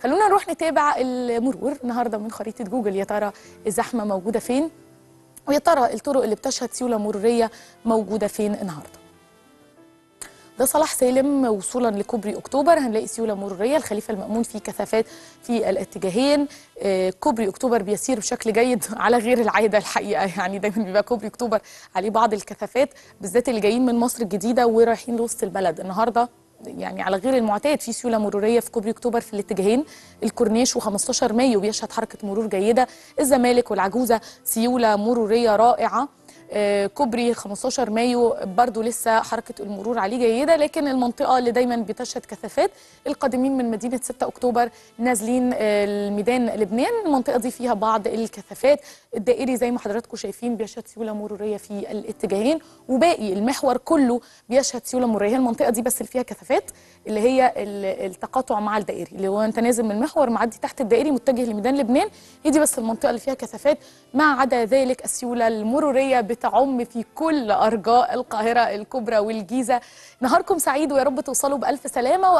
خلونا نروح نتابع المرور النهارده من خريطه جوجل يا ترى الزحمه موجوده فين ويا ترى الطرق اللي بتشهد سيوله مروريه موجوده فين النهارده ده صلاح سالم وصولا لكوبري اكتوبر هنلاقي سيوله مروريه الخليفه المامون فيه كثافات في الاتجاهين آه، كوبري اكتوبر بيسير بشكل جيد على غير العاده الحقيقه يعني دايما بيبقى كوبري اكتوبر عليه بعض الكثافات بالذات اللي جايين من مصر الجديده ورايحين لوسط البلد النهارده يعني على غير المعتاد في سيوله مروريه في كوبري اكتوبر في الاتجاهين الكورنيش و15 مايو بيشهد حركه مرور جيده الزمالك والعجوزه سيوله مروريه رائعه آه، كوبري 15 مايو برضو لسه حركة المرور عليه جيدة لكن المنطقة اللي دايما بتشهد كثافات القادمين من مدينة 6 أكتوبر نازلين آه، الميدان لبنان المنطقة دي فيها بعض الكثافات الدائري زي ما حضراتكم شايفين بيشهد سيولة مرورية في الاتجاهين وباقي المحور كله بيشهد سيولة مرورية المنطقة دي بس اللي فيها كثافات اللي هي ال- التقاطع مع الدائري اللي هو انت نازل من المحور معدي تحت الدائري متجه لميدان لبنان هي دي بس المنطقة اللي فيها كثافات ما عدا ذلك السيولة المرورية بتعم في كل أرجاء القاهرة الكبرى والجيزة نهاركم سعيد ويا رب توصلوا بألف سلامة